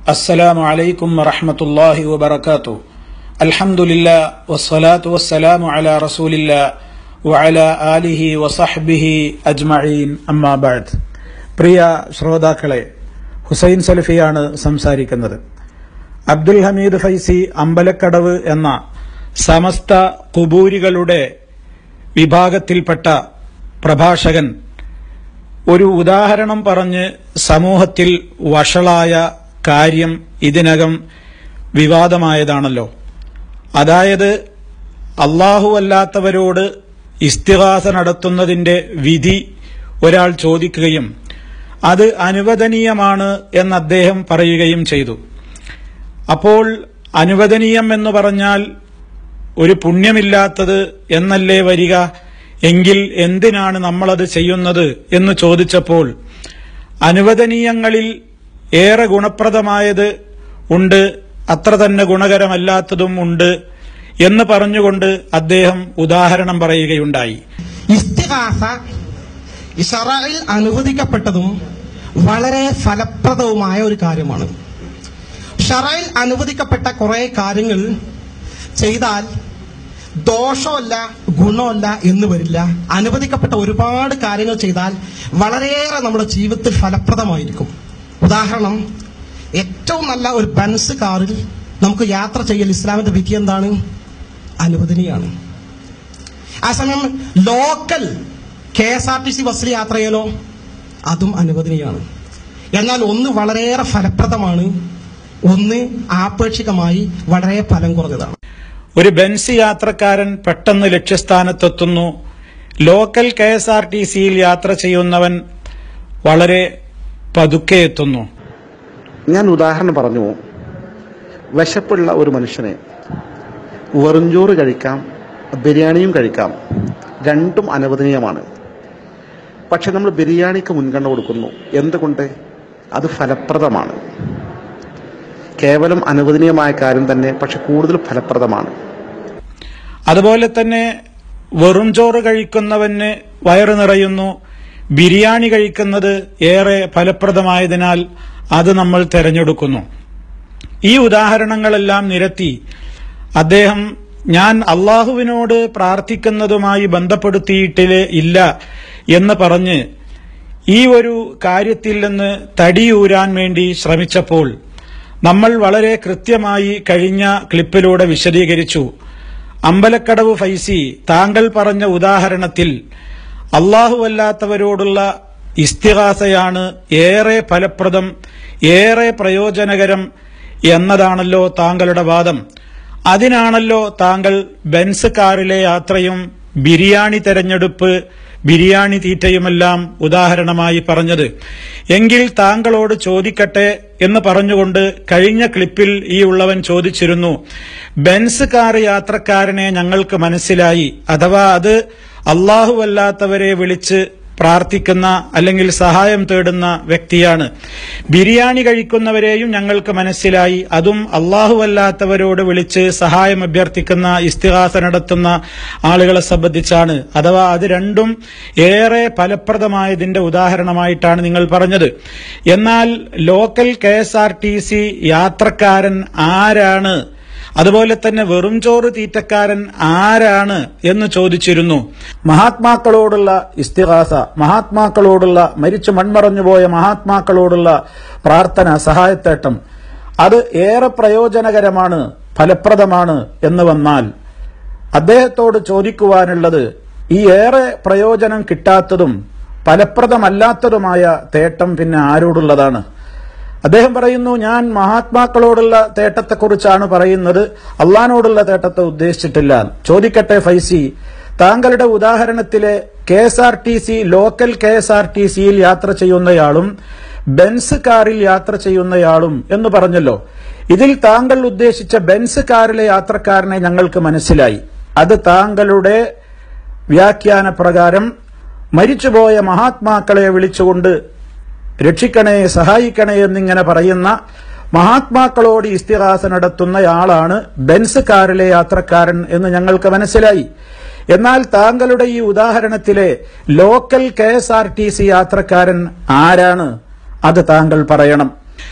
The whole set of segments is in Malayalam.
السلام عليكم ورحمة الله وبركاته الحمد لله والصلاة والسلام على رسول الله وعلى آله وصحبه أجمعين أما بعد പ്രിയ ശ്രോതാക്കളെ ഹുസൈൻ സലഫിയാണ് സംസാരിക്കുന്നത് അബ്ദുൽ ഹമീദ് ഫൈസി അമ്പലക്കടവ് എന്ന സമസ്ത കുബൂരികളുടെ വിഭാഗത്തിൽപ്പെട്ട പ്രഭാഷകൻ ഒരു ഉദാഹരണം പറഞ്ഞ് സമൂഹത്തിൽ വഷളായ കാര്യം ഇതിനകം വിവാദമായതാണല്ലോ അതായത് അള്ളാഹു അല്ലാത്തവരോട് ഇസ്തിഹാസ നടത്തുന്നതിന്റെ വിധി ഒരാൾ ചോദിക്കുകയും അത് അനുവദനീയമാണ് എന്ന് അദ്ദേഹം പറയുകയും ചെയ്തു അപ്പോൾ അനുവദനീയം എന്ന് പറഞ്ഞാൽ ഒരു പുണ്യമില്ലാത്തത് എന്നല്ലേ വരിക എങ്കിൽ എന്തിനാണ് നമ്മളത് ചെയ്യുന്നത് എന്ന് ചോദിച്ചപ്പോൾ അനുവദനീയങ്ങളിൽ ഏറെ ഗുണപ്രദമായത് ഉണ്ട് അത്ര തന്നെ ഗുണകരമല്ലാത്തതും ഉണ്ട് എന്ന് പറഞ്ഞുകൊണ്ട് അദ്ദേഹം ഉദാഹരണം പറയുകയുണ്ടായി ഇസ്തിഹാസ ഇഷറയിൽ അനുവദിക്കപ്പെട്ടതും വളരെ ഫലപ്രദവുമായ ഒരു കാര്യമാണ് ഷറയിൽ അനുവദിക്കപ്പെട്ട കുറെ കാര്യങ്ങൾ ചെയ്താൽ ദോഷമല്ല ഗുണമല്ല എന്ന് വരില്ല അനുവദിക്കപ്പെട്ട ഒരുപാട് കാര്യങ്ങൾ ചെയ്താൽ വളരെയേറെ നമ്മുടെ ജീവിതത്തിൽ ഫലപ്രദമായിരിക്കും ഉദാഹരണം ഏറ്റവും നല്ല ഒരു ബൻസ് കാറിൽ നമുക്ക് യാത്ര ചെയ്യൽ ഇസ്ലാമിന്റെ വിധി എന്താണ് അനുവദനീയാണ് ആ സമയം local K S R T C ബസ്സിൽ യാത്ര ചെയ്യലോ അതും അനുവദനീയമാണ് എന്നാൽ ഒന്ന് വളരെയേറെ ഫലപ്രദമാണ് ഒന്ന് ആപേക്ഷികമായി വളരെ ഫലം കുറഞ്ഞതാണ് ഒരു ബെൻസ് യാത്രക്കാരൻ പെട്ടെന്ന് ലക്ഷ്യസ്ഥാനത്തെത്തുന്നു local K S R T സിയിൽ യാത്ര ചെയ്യുന്നവൻ വളരെ പതുക്കെ എത്തുന്നു ഞാൻ ഉദാഹരണം പറഞ്ഞു വിശപ്പുള്ള ഒരു മനുഷ്യന് വെറുംചോറ് കഴിക്കാം ബിരിയാണിയും കഴിക്കാം രണ്ടും അനുവദനീയമാണ് പക്ഷെ നമ്മൾ ബിരിയാണിക്ക് മുൻഗണന കൊടുക്കുന്നു എന്തുകൊണ്ട് അത് ഫലപ്രദമാണ് കേവലം അനുവദനീയമായ കാര്യം തന്നെ പക്ഷെ കൂടുതൽ ഫലപ്രദമാണ് അതുപോലെ തന്നെ വെറും ചോറ് കഴിക്കുന്നവന് വയറ് നിറയുന്നു ബിരിയാണി കഴിക്കുന്നത് ഏറെ ഫലപ്രദമായതിനാൽ അത് നമ്മൾ തെരഞ്ഞെടുക്കുന്നു ഈ ഉദാഹരണങ്ങളെല്ലാം നിരത്തി അദ്ദേഹം ഞാൻ അള്ളാഹുവിനോട് പ്രാർത്ഥിക്കുന്നതുമായി ബന്ധപ്പെടുത്തിയിട്ടില്ലേ ഇല്ല എന്ന് പറഞ്ഞ് ഈ ഒരു കാര്യത്തിൽ നിന്ന് തടിയൂരാൻ വേണ്ടി ശ്രമിച്ചപ്പോൾ നമ്മൾ വളരെ കൃത്യമായി കഴിഞ്ഞ ക്ലിപ്പിലൂടെ വിശദീകരിച്ചു അമ്പലക്കടവ് ഫൈസി താങ്കൾ പറഞ്ഞ ഉദാഹരണത്തിൽ അല്ലാത്തവരോടുള്ള ഇസ്തിഹാസയാണ് ഏറെ ഫലപ്രദം ഏറെ പ്രയോജനകരം എന്നതാണല്ലോ താങ്കളുടെ വാദം അതിനാണല്ലോ താങ്കൾ ബെൻസ് കാറിലെ യാത്രയും ബിരിയാണി തെരഞ്ഞെടുപ്പ് ബിരിയാണി തീറ്റയുമെല്ലാം ഉദാഹരണമായി പറഞ്ഞത് എങ്കിൽ താങ്കളോട് ചോദിക്കട്ടെ എന്ന് പറഞ്ഞുകൊണ്ട് കഴിഞ്ഞ ക്ലിപ്പിൽ ഈ ഉള്ളവൻ ചോദിച്ചിരുന്നു ബെൻസ് കാർ യാത്രക്കാരനെ ഞങ്ങൾക്ക് മനസ്സിലായി അഥവാ അത് അല്ലാഹുവല്ലാത്തവരെ വിളിച്ച് പ്രാർത്ഥിക്കുന്ന അല്ലെങ്കിൽ സഹായം തേടുന്ന വ്യക്തിയാണ് ബിരിയാണി കഴിക്കുന്നവരെയും ഞങ്ങൾക്ക് മനസ്സിലായി അതും അല്ലാഹുവല്ലാത്തവരോട് വിളിച്ച് സഹായം അഭ്യർത്ഥിക്കുന്ന ഇസ്തിഹാസ നടത്തുന്ന ആളുകളെ സംബന്ധിച്ചാണ് അഥവാ അത് രണ്ടും ഏറെ ഫലപ്രദമായതിന്റെ ഉദാഹരണമായിട്ടാണ് നിങ്ങൾ പറഞ്ഞത് എന്നാൽ local K S R T C യാത്രക്കാരൻ ആരാണ് അതുപോലെ തന്നെ വെറും ചോറ് തീറ്റക്കാരൻ ആരാണ് എന്ന് ചോദിച്ചിരുന്നു മഹാത്മാക്കളോടുള്ള ഇസ്തിഹാസ മഹാത്മാക്കളോടുള്ള മരിച്ചു മൺമറഞ്ഞുപോയ മഹാത്മാക്കളോടുള്ള പ്രാർത്ഥന സഹായത്തേട്ടം അത് ഏറെ പ്രയോജനകരമാണ് ഫലപ്രദമാണ് എന്ന് വന്നാൽ അദ്ദേഹത്തോട് ചോദിക്കുവാനുള്ളത് ഈ ഏറെ പ്രയോജനം കിട്ടാത്തതും ഫലപ്രദമല്ലാത്തതുമായ തേട്ടം പിന്നെ ആരോടുള്ളതാണ് അദ്ദേഹം പറയുന്നു ഞാൻ മഹാത്മാക്കളോടുള്ള തേട്ടത്തെക്കുറിച്ചാണ് പറയുന്നത് അള്ളഹാനോടുള്ള തേട്ടത്തെ ഉദ്ദേശിച്ചിട്ടില്ല ചോദിക്കട്ടെ ഫൈസി താങ്കളുടെ ഉദാഹരണത്തിലെ K S R T C local K S R T സിയിൽ യാത്ര ചെയ്യുന്നയാളും ബെൻസ് കാറിൽ യാത്ര ചെയ്യുന്നയാളും എന്ന് പറഞ്ഞല്ലോ ഇതിൽ താങ്കൾ ഉദ്ദേശിച്ച ബെൻസ് കാറിലെ യാത്രക്കാരനെ ഞങ്ങൾക്ക് മനസ്സിലായി അത് താങ്കളുടെ വ്യാഖ്യാന പ്രകാരം മരിച്ചുപോയ മഹാത്മാക്കളെ വിളിച്ചുകൊണ്ട് രക്ഷിക്കണേ സഹായിക്കണേ എന്നിങ്ങനെ പറയുന്ന മഹാത്മാക്കളോട് ഇസ്തിഹാസ നടത്തുന്നയാളാണ് ബെൻസ് കാറിലെ യാത്രക്കാരൻ എന്ന് ഞങ്ങൾക്ക് മനസ്സിലായി എന്നാൽ താങ്കളുടെ ഈ ഉദാഹരണത്തിലെ local K S R T C യാത്രക്കാരൻ ആരാണ് അത് താങ്കൾ പറയണം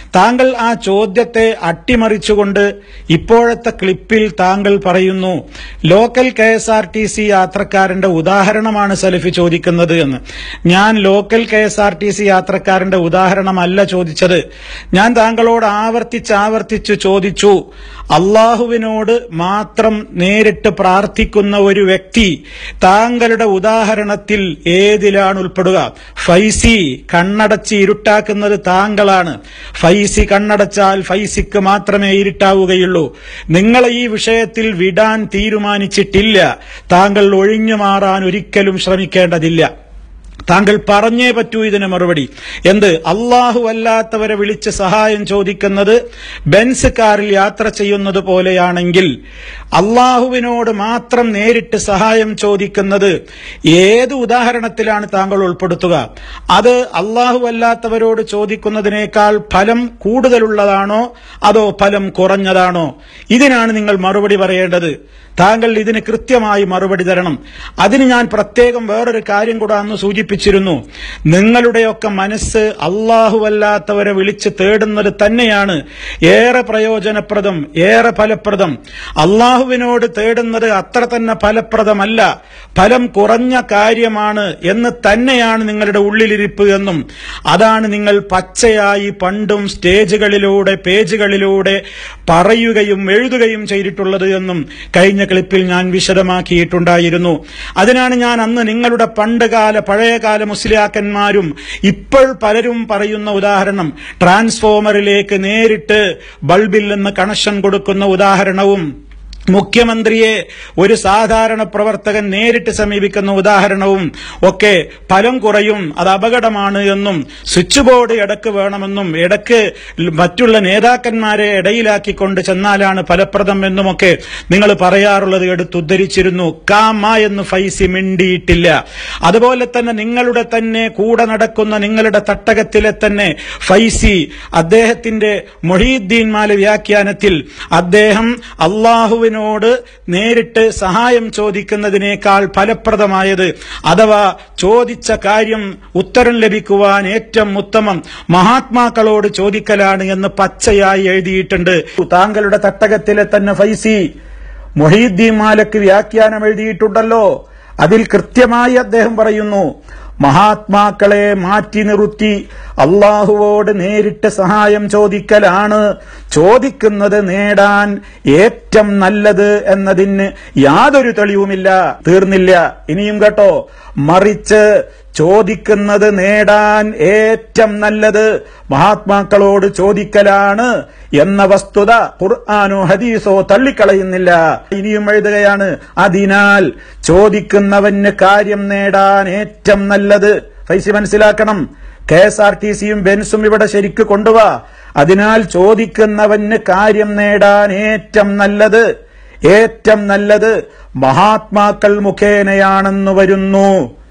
താങ്കൾ ആ ചോദ്യത്തെ അട്ടിമറിച്ചുകൊണ്ട് ഇപ്പോഴത്തെ ക്ലിപ്പിൽ താങ്കൾ പറയുന്നു local K S R T C യാത്രക്കാരന്റെ ഉദാഹരണമാണ് സലഫി ചോദിക്കുന്നത് എന്ന് ഞാൻ local K S R T C യാത്രക്കാരന്റെ ഉദാഹരണമല്ല ചോദിച്ചത് ഞാൻ താങ്കളോട് ആവർത്തിച്ച് ആവർത്തിച്ച് ചോദിച്ചു അള്ളാഹുവിനോട് മാത്രം നേരിട്ട് പ്രാർത്ഥിക്കുന്ന ഒരു വ്യക്തി താങ്കളുടെ ഉദാഹരണത്തിൽ ഏതിലാണ് ഉൾപ്പെടുക ഫൈസി കണ്ണടച്ച് ഇരുട്ടാക്കുന്നത് താങ്കളാണ് ഫൈസി കണ്ണടച്ചാൽ ഫൈസിക്ക് മാത്രമേ ഇരുട്ടാവുകയുള്ളൂ നിങ്ങൾ ഈ വിഷയത്തിൽ വിടാൻ തീരുമാനിച്ചിട്ടില്ല താങ്കൾ ഒഴിഞ്ഞു മാറാൻ ഒരിക്കലും ശ്രമിക്കേണ്ടതില്ല താങ്കൾ പറഞ്ഞേ പറ്റൂ ഇതിന് മറുപടി എന്ത് അള്ളാഹു അല്ലാത്തവരെ വിളിച്ച് സഹായം ചോദിക്കുന്നത് ബെൻസ് കാറിൽ യാത്ര ചെയ്യുന്നത് പോലെയാണെങ്കിൽ അള്ളാഹുവിനോട് മാത്രം നേരിട്ട് സഹായം ചോദിക്കുന്നത് ഏത് ഉദാഹരണത്തിലാണ് താങ്കൾ ഉൾപ്പെടുത്തുക അത് അള്ളാഹു അല്ലാത്തവരോട് ചോദിക്കുന്നതിനേക്കാൾ ഫലം കൂടുതലുള്ളതാണോ അതോ ഫലം കുറഞ്ഞതാണോ ഇതിനാണ് നിങ്ങൾ മറുപടി പറയേണ്ടത് താങ്കൾ ഇതിന് കൃത്യമായി മറുപടി തരണം അതിന് ഞാൻ പ്രത്യേകം വേറൊരു കാര്യം കൂടെ അന്ന് സൂചിപ്പിച്ചിരുന്നു നിങ്ങളുടെയൊക്കെ മനസ്സ് അല്ലാഹുവല്ലാത്തവരെ വിളിച്ച് തേടുന്നത് തന്നെയാണ് ഏറെ പ്രയോജനപ്രദം ഏറെ ഫലപ്രദം അള്ളാഹുവിനോട് തേടുന്നത് അത്ര തന്നെ ഫലപ്രദമല്ല ഫലം കുറഞ്ഞ കാര്യമാണ് എന്ന് തന്നെയാണ് നിങ്ങളുടെ ഉള്ളിലിരിപ്പ് എന്നും അതാണ് നിങ്ങൾ പച്ചയായി പണ്ടും സ്റ്റേജുകളിലൂടെ പേജുകളിലൂടെ പറയുകയും എഴുതുകയും ചെയ്തിട്ടുള്ളത് എന്നും കഴിഞ്ഞ ക്ലിപ്പിൽ ഞാൻ വിശദമാക്കിയിട്ടുണ്ടായിരുന്നു അതിനാണ് ഞാൻ അന്ന് നിങ്ങളുടെ പണ്ടുകാല പഴയകാല മുസ്ലിയാക്കന്മാരും ഇപ്പോൾ പലരും പറയുന്ന ഉദാഹരണം ട്രാൻസ്ഫോമറിലേക്ക് നേരിട്ട് ബൾബിൽ നിന്ന് കണക്ഷൻ കൊടുക്കുന്ന ഉദാഹരണവും മുഖ്യമന്ത്രിയെ ഒരു സാധാരണ പ്രവർത്തകൻ നേരിട്ട് സമീപിക്കുന്ന ഉദാഹരണവും ഒക്കെ ഫലം കുറയും അത് അപകടമാണ് എന്നും സ്വിച്ച് ബോർഡ് ഇടക്ക് വേണമെന്നും ഇടക്ക് മറ്റുള്ള നേതാക്കന്മാരെ ഇടയിലാക്കിക്കൊണ്ട് ചെന്നാലാണ് ഫലപ്രദം എന്നുമൊക്കെ നിങ്ങൾ പറയാറുള്ളത് എടുത്തുദ്ധരിച്ചിരുന്നു കാമ എന്ന് ഫൈസി മിണ്ടിയിട്ടില്ല അതുപോലെ തന്നെ നിങ്ങളുടെ തന്നെ കൂടെ നടക്കുന്ന നിങ്ങളുടെ തട്ടകത്തിലെ തന്നെ ഫൈസി അദ്ദേഹത്തിന്റെ മൊഹീദ്ദീൻ മാല വ്യാഖ്യാനത്തിൽ അദ്ദേഹം അള്ളാഹുവിന് അള്ളാഹുവിനോട് നേരിട്ട് സഹായം ചോദിക്കുന്നതിനേക്കാൾ ഫലപ്രദമായത് അഥവാ ചോദിച്ച കാര്യം ഉത്തരം ലഭിക്കുവാൻ ഏറ്റവും ഉത്തമം മഹാത്മാക്കളോട് ചോദിക്കലാണ് എന്ന് പച്ചയായി എഴുതിയിട്ടുണ്ട് താങ്കളുടെ തട്ടകത്തിലെ തന്നെ ഫൈസി മൊഹീദ്ദീൻ മാലക്ക് വ്യാഖ്യാനം എഴുതിയിട്ടുണ്ടല്ലോ അതിൽ കൃത്യമായി അദ്ദേഹം പറയുന്നു മഹാത്മാക്കളെ മാറ്റി നിർത്തി അള്ളാഹുവോട് നേരിട്ട് സഹായം ചോദിക്കലാണ് ചോദിക്കുന്നത് നേടാൻ ഏറ്റവും നല്ലത് എന്നതിന് യാതൊരു തെളിവുമില്ല തീർന്നില്ല ഇനിയും കേട്ടോ മറിച്ച് ചോദിക്കുന്നത് നേടാൻ ഏറ്റവും നല്ലത് മഹാത്മാക്കളോട് ചോദിക്കലാണ് എന്ന വസ്തുത ഖുർആാനോ ഹദീസോ തള്ളിക്കളയുന്നില്ല ഇനിയും എഴുതുകയാണ് അതിനാൽ ചോദിക്കുന്നവന് കാര്യം നേടാൻ ഏറ്റവും നല്ലത് ഫൈസി മനസ്സിലാക്കണം കെ എസ് ആർ ടി സിയും ബെൻസും ഇവിടെ ശരിക്ക് കൊണ്ടുവാ അതിനാൽ ചോദിക്കുന്നവന് കാര്യം നേടാൻ ഏറ്റവും നല്ലത് ഏറ്റവും നല്ലത് മഹാത്മാക്കൾ മുഖേനയാണെന്ന് വരുന്നു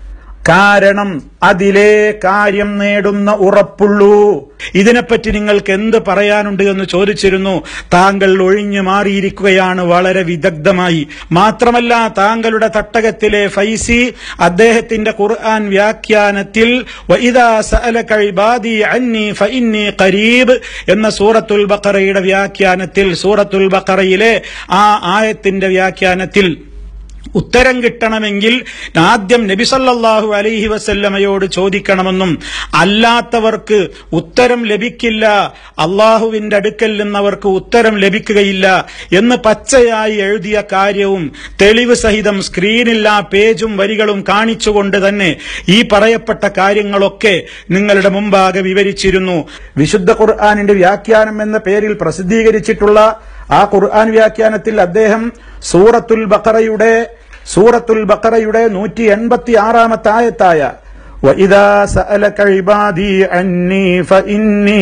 കാരണം അതിലേ കാര്യം നേടുന്ന ഉറപ്പുള്ളൂ ഇതിനെപ്പറ്റി നിങ്ങൾക്ക് എന്ത് പറയാനുണ്ട് എന്ന് ചോദിച്ചിരുന്നു താങ്കൾ ഒഴിഞ്ഞു മാറിയിരിക്കുകയാണ് വളരെ വിദഗ്ധമായി മാത്രമല്ല താങ്കളുടെ തട്ടകത്തിലെ ഫൈസി അദ്ദേഹത്തിന്റെ ഖുർആൻ വ്യാഖ്യാനത്തിൽ വഇദാ സഅലക ഇബാദി അന്നി ഫഇന്നി ഖരീബ് എന്ന സൂറത്തുൽ ബഖറയുടെ വ്യാഖ്യാനത്തിൽ സൂറത്തുൽ ബഖറയിലെ ആ ആയത്തിന്റെ വ്യാഖ്യാനത്തിൽ ഉത്തരം കിട്ടണമെങ്കിൽ ആദ്യം നബിസല്ലാഹു അലൈഹി വസല്ലമയോട് ചോദിക്കണമെന്നും അല്ലാത്തവർക്ക് ഉത്തരം ലഭിക്കില്ല അള്ളാഹുവിന്റെ അടുക്കൽ നിന്നവർക്ക് ഉത്തരം ലഭിക്കുകയില്ല എന്ന് പച്ചയായി എഴുതിയ കാര്യവും തെളിവ് സഹിതം സ്ക്രീനിൽ ആ പേജും വരികളും കാണിച്ചുകൊണ്ട് തന്നെ ഈ പറയപ്പെട്ട കാര്യങ്ങളൊക്കെ നിങ്ങളുടെ മുമ്പാകെ വിവരിച്ചിരുന്നു വിശുദ്ധ ഖുർആാനിന്റെ വ്യാഖ്യാനം എന്ന പേരിൽ പ്രസിദ്ധീകരിച്ചിട്ടുള്ള ആ ഖുർആൻ വ്യാഖ്യാനത്തിൽ അദ്ദേഹം സൂറത്തുൽ ബഖറയുടെ സൂറത്തുൽ ബഖറയുടെ നൂറ്റി എൺപത്തി ആറാമത്തെ ആയത്തായ وَإِذَا سَأَلَكَ عِبَادِي عَنِّي فَإِنِّي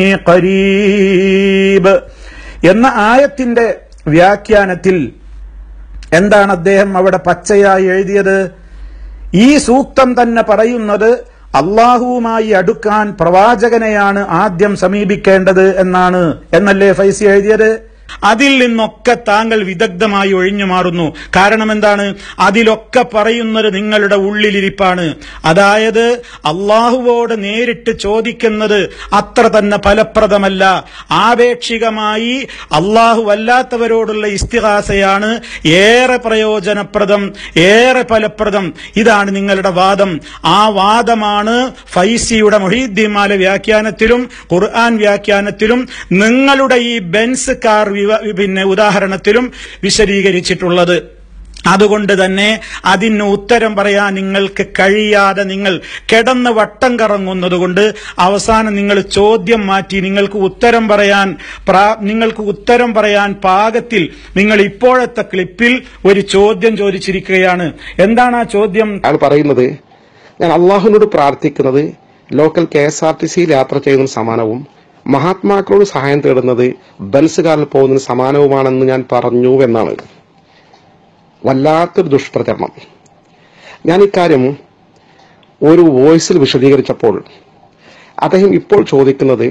قَرِيبٌ എന്ന ആയത്തിന്റെ വ്യാഖ്യാനത്തിൽ എന്താണ് അദ്ദേഹം അവിടെ പച്ചയായി എഴുതിയത് ഈ സൂക്തം തന്നെ പറയുന്നത് അള്ളാഹുവുമായി അടുക്കാൻ പ്രവാചകനെയാണ് ആദ്യം സമീപിക്കേണ്ടത് എന്നാണ് എന്നല്ലേ ഫൈസി എഴുതിയത് അതിൽ നിന്നൊക്കെ താങ്കൾ വിദഗ്ധമായി ഒഴിഞ്ഞു മാറുന്നു കാരണം എന്താണ് അതിലൊക്കെ പറയുന്നത് നിങ്ങളുടെ ഉള്ളിലിരിപ്പാണ് അതായത് അള്ളാഹുവോട് നേരിട്ട് ചോദിക്കുന്നത് അത്ര തന്നെ ഫലപ്രദമല്ല ആപേക്ഷികമായി അള്ളാഹു അല്ലാത്തവരോടുള്ള ഇസ്തിഹാസയാണ് ഏറെ പ്രയോജനപ്രദം ഏറെ ഫലപ്രദം ഇതാണ് നിങ്ങളുടെ വാദം ആ വാദമാണ് ഫൈസിയുടെ മൊഹീദ്ദീമാല വ്യാഖ്യാനത്തിലും ഖുർആൻ വ്യാഖ്യാനത്തിലും നിങ്ങളുടെ ഈ ബെൻസ് കാർ വിവ- പിന്നെ ഉദാഹരണത്തിലും വിശദീകരിച്ചിട്ടുള്ളത് അതുകൊണ്ട് തന്നെ അതിന് ഉത്തരം പറയാൻ നിങ്ങൾക്ക് കഴിയാതെ നിങ്ങൾ കിടന്ന് വട്ടം കറങ്ങുന്നതുകൊണ്ട് അവസാനം നിങ്ങൾ ചോദ്യം മാറ്റി നിങ്ങൾക്ക് ഉത്തരം പറയാൻ പ്രാ- നിങ്ങൾക്ക് ഉത്തരം പറയാൻ പാകത്തിൽ നിങ്ങൾ ഇപ്പോഴത്തെ ക്ലിപ്പിൽ ഒരു ചോദ്യം ചോദിച്ചിരിക്കുകയാണ് എന്താണ് ആ ചോദ്യം അയാൾ പറയുന്നത് ഞാൻ അള്ളാഹുവിനോട് പ്രാർത്ഥിക്കുന്നത് local K S R T സിയിൽ യാത്ര ചെയ്യുന്നതിന് സമാനവും മഹാത്മാക്കളോട് സഹായം തേടുന്നത് ബൻസ് കാറിൽ പോകുന്നതിന് സമാനവുമാണെന്ന് ഞാൻ പറഞ്ഞു എന്നാണ് വല്ലാത്തൊരു ദുഷ്പ്രചരണം ഞാൻ ഇക്കാര്യം ഒരു വോയിസിൽ വിശദീകരിച്ചപ്പോൾ അദ്ദേഹം ഇപ്പോൾ ചോദിക്കുന്നത്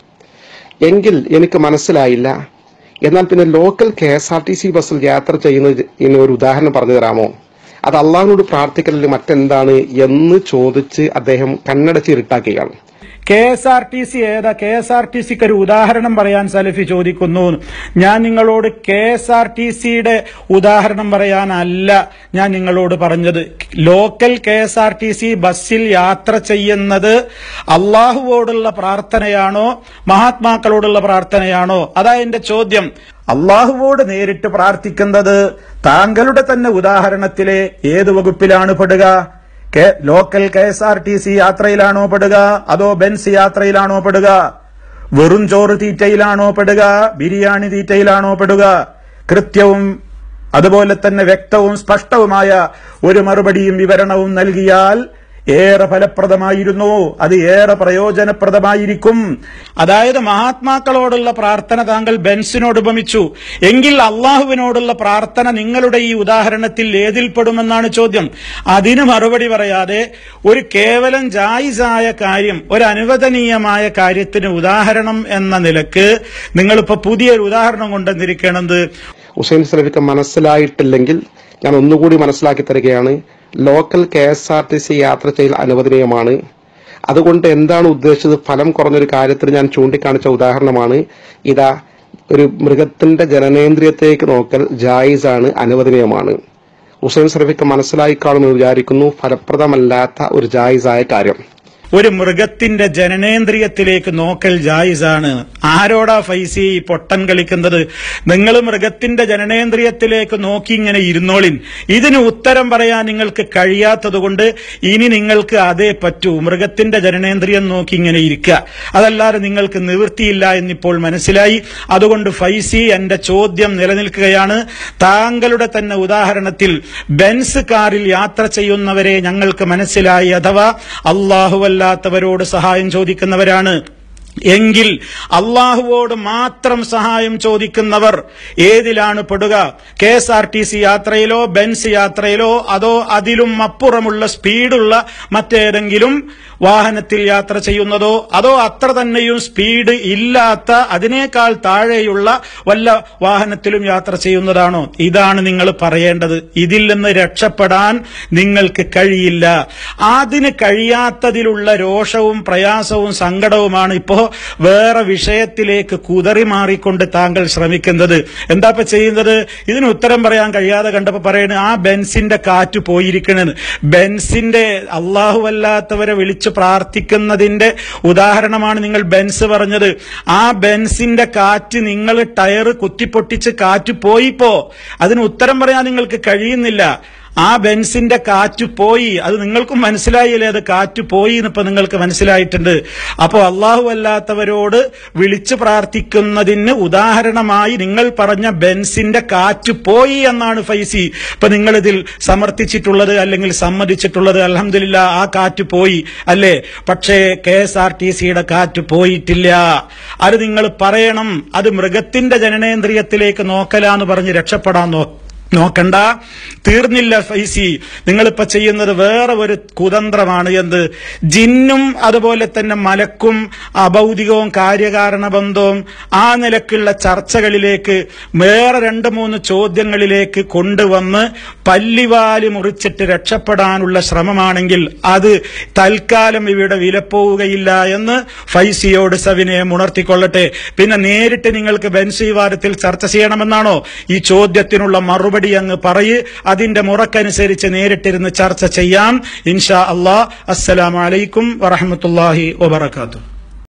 എങ്കിൽ എനിക്ക് മനസ്സിലായില്ല എന്നാൽ പിന്നെ local K S R T C ബസ്സിൽ യാത്ര ചെയ്യുന്നതിന് ഒരു ഉദാഹരണം പറഞ്ഞു തരാമോ അത് അള്ളാഹിനോട് പ്രാർത്ഥിക്കലിൽ മറ്റെന്താണ് എന്ന് ചോദിച്ച് അദ്ദേഹം കണ്ണടച്ച് ഇരുട്ടാക്കുകയാണ് K S R T C ഏതാ കെ എസ് ആർ ടി സിക്ക് ഒരു ഉദാഹരണം പറയാൻ സലഫി ചോദിക്കുന്നു ഞാൻ നിങ്ങളോട് കെ എസ് ആർ ടി സിയുടെ ഉദാഹരണം പറയാനല്ല ഞാൻ നിങ്ങളോട് പറഞ്ഞത് local K S R T C ബസ്സിൽ യാത്ര ചെയ്യുന്നത് അള്ളാഹുവോടുള്ള പ്രാർത്ഥനയാണോ മഹാത്മാക്കളോടുള്ള പ്രാർത്ഥനയാണോ അതാ എന്റെ ചോദ്യം അള്ളാഹുവോട് നേരിട്ട് പ്രാർത്ഥിക്കുന്നത് താങ്കളുടെ തന്നെ ഉദാഹരണത്തിലെ ഏത് വകുപ്പിലാണ് പെടുക കെ- local K S R T C യാത്രയിലാണോ പെടുക അതോ ബെൻസ് യാത്രയിലാണോ പെടുക വെറും ചോറ് തീറ്റയിലാണോ പെടുക ബിരിയാണി തീറ്റയിലാണോ പെടുക കൃത്യവും അതുപോലെ തന്നെ വ്യക്തവും സ്പഷ്ടവുമായ ഒരു മറുപടിയും വിവരണവും നൽകിയാൽ ഏറെ ഫലപ്രദമായിരുന്നു അത് ഏറെ പ്രയോജനപ്രദമായിരിക്കും അതായത് മഹാത്മാക്കളോടുള്ള പ്രാർത്ഥന താങ്കൾ ബെൻസിനോട് ഉപമിച്ചു എങ്കിൽ അള്ളാഹുവിനോടുള്ള പ്രാർത്ഥന നിങ്ങളുടെ ഈ ഉദാഹരണത്തിൽ ഏതിൽപ്പെടുമെന്നാണ് ചോദ്യം അതിന് മറുപടി പറയാതെ ഒരു കേവലം ജായിസായ കാര്യം ഒരു അനുവദനീയമായ കാര്യത്തിന് ഉദാഹരണം എന്ന നിലക്ക് നിങ്ങളിപ്പോ പുതിയൊരു ഉദാഹരണം കൊണ്ടുവന്നിരിക്കണത് ഹുസൈൻ സലഫിക്ക് മനസ്സിലായിട്ടില്ലെങ്കിൽ ഞാൻ ഒന്നുകൂടി മനസ്സിലാക്കി തരികയാണ് local K S R T C യാത്ര ചെയ്യൽ അനുവദനീയമാണ് അതുകൊണ്ട് എന്താണ് ഉദ്ദേശിച്ചത് ഫലം കുറഞ്ഞൊരു കാര്യത്തിന് ഞാൻ ചൂണ്ടിക്കാണിച്ച ഉദാഹരണമാണ് ഇതാ ഒരു മൃഗത്തിന്റെ ജനനേന്ദ്രിയത്തേക്ക് നോക്കൽ ജായിസാണ് അനുവദനീയമാണ് ഹുസൈൻ സലഫിക്ക് മനസ്സിലായി കാണുമെന്ന് വിചാരിക്കുന്നു ഫലപ്രദമല്ലാത്ത ഒരു ജായിസായ കാര്യം ഒരു മൃഗത്തിന്റെ ജനനേന്ദ്രിയത്തിലേക്ക് നോക്കൽ ജായിസാണ് ആരോടാ ഫൈസി ഈ പൊട്ടൻ കളിക്കുന്നത് നിങ്ങൾ മൃഗത്തിന്റെ ജനനേന്ദ്രിയത്തിലേക്ക് നോക്കി ഇങ്ങനെ ഇരുന്നോളിൻ ഇതിന് ഉത്തരം പറയാൻ നിങ്ങൾക്ക് കഴിയാത്തതുകൊണ്ട് ഇനി നിങ്ങൾക്ക് അതേ പറ്റൂ മൃഗത്തിന്റെ ജനനേന്ദ്രിയം നോക്കി ഇങ്ങനെ ഇരിക്കുക അതല്ലാതെ നിങ്ങൾക്ക് നിവൃത്തിയില്ല എന്നിപ്പോൾ മനസ്സിലായി അതുകൊണ്ട് ഫൈസി എന്റെ ചോദ്യം നിലനിൽക്കുകയാണ് താങ്കളുടെ തന്നെ ഉദാഹരണത്തിൽ ബെൻസ് കാറിൽ യാത്ര ചെയ്യുന്നവരെ ഞങ്ങൾക്ക് മനസ്സിലായി അഥവാ അള്ളാഹുവല്ലാത്തവരോട് സഹായം ചോദിക്കുന്നവരാണ് എങ്കിൽ അള്ളാഹുവോട് മാത്രം സഹായം ചോദിക്കുന്നവർ ഏതിലാണ് പെടുക K S R T C യാത്രയിലോ ബെൻസ് യാത്രയിലോ അതോ അതിലും അപ്പുറമുള്ള സ്പീഡുള്ള മറ്റേതെങ്കിലും വാഹനത്തിൽ യാത്ര ചെയ്യുന്നതോ അതോ അത്ര തന്നെയും സ്പീഡ് ഇല്ലാത്ത അതിനേക്കാൾ താഴെയുള്ള വല്ല വാഹനത്തിലും യാത്ര ചെയ്യുന്നതാണോ ഇതാണ് നിങ്ങൾ പറയേണ്ടത് ഇതിൽ നിന്ന് രക്ഷപ്പെടാൻ നിങ്ങൾക്ക് കഴിയില്ല അതിന് കഴിയാത്തതിലുള്ള രോഷവും പ്രയാസവും സങ്കടവുമാണ് ഇപ്പോ വേറെ വിഷയത്തിലേക്ക് കുതറി മാറിക്കൊണ്ട് താങ്കൾ ശ്രമിക്കുന്നത് എന്താ ഇപ്പൊ ചെയ്യുന്നത് ഇതിന് ഉത്തരം പറയാൻ കഴിയാതെ കണ്ടപ്പോ പറയുന്നത് ആ ബെൻസിന്റെ കാറ്റ് പോയിരിക്കണെന്ന് ബെൻസിന്റെ അള്ളാഹുവല്ലാത്തവരെ വിളിച്ചു പ്രാർത്ഥിക്കുന്നതിന്റെ ഉദാഹരണമാണ് നിങ്ങൾ ബെൻസ് പറഞ്ഞത് ആ ബെൻസിന്റെ കാറ്റ് നിങ്ങൾ ടയർ കുത്തിപ്പൊട്ടിച്ച് കാറ്റ് പോയിപ്പോ അതിന് ഉത്തരം പറയാൻ നിങ്ങൾക്ക് കഴിയുന്നില്ല ആ ബെൻസിന്റെ കാറ്റ് പോയി അത് നിങ്ങൾക്കും മനസ്സിലായില്ലേ അത് കാറ്റ് പോയി എന്നിപ്പോ നിങ്ങൾക്ക് മനസ്സിലായിട്ടുണ്ട് അപ്പോ അള്ളാഹു അല്ലാത്തവരോട് വിളിച്ചു പ്രാർത്ഥിക്കുന്നതിന് ഉദാഹരണമായി നിങ്ങൾ പറഞ്ഞ ബെൻസിന്റെ കാറ്റ് പോയി എന്നാണ് ഫൈസി ഇപ്പൊ നിങ്ങൾ ഇതിൽ സമർത്ഥിച്ചിട്ടുള്ളത് അല്ലെങ്കിൽ സമ്മതിച്ചിട്ടുള്ളത് അലഹമില്ല ആ കാറ്റ് പോയി അല്ലേ പക്ഷേ കെ എസ് ആർ ടി സിയുടെ കാറ്റ് പോയിട്ടില്ല അത് നിങ്ങൾ പറയണം അത് മൃഗത്തിന്റെ ജനനേന്ദ്രിയത്തിലേക്ക് നോക്കലാന്ന് പറഞ്ഞ് രക്ഷപ്പെടാൻ നോ നോക്കണ്ട തീർന്നില്ല ഫൈസി നിങ്ങളിപ്പോ ചെയ്യുന്നത് വേറെ ഒരു കുതന്ത്രമാണ് എന്ത് ജിന്നും അതുപോലെ തന്നെ മലക്കും അഭൗതികവും കാര്യകാരണ ബന്ധവും ആ നിലക്കുള്ള ചർച്ചകളിലേക്ക് വേറെ രണ്ട് മൂന്ന് ചോദ്യങ്ങളിലേക്ക് കൊണ്ടുവന്ന് പല്ലിവാല് മുറിച്ചിട്ട് രക്ഷപ്പെടാനുള്ള ശ്രമമാണെങ്കിൽ അത് തൽക്കാലം ഇവിടെ വിലപ്പോവുകയില്ല എന്ന് ഫൈസിയോട് സവിനയം ഉണർത്തിക്കൊള്ളട്ടെ പിന്നെ നേരിട്ട് നിങ്ങൾക്ക് ബെൻസീവാരത്തിൽ ചർച്ച ചെയ്യണമെന്നാണോ ഈ ചോദ്യത്തിനുള്ള മറുപടി അങ്ങ് പറയ് അതിന്റെ മുറക്കനുസരിച്ച് നേരിട്ടിരുന്ന് ചർച്ച ചെയ്യാം ഇൻഷാ അള്ളാഹ് അസ്സലാമലൈക്കും വറഹമത്തല്ലാഹി വബർക്കാത്തു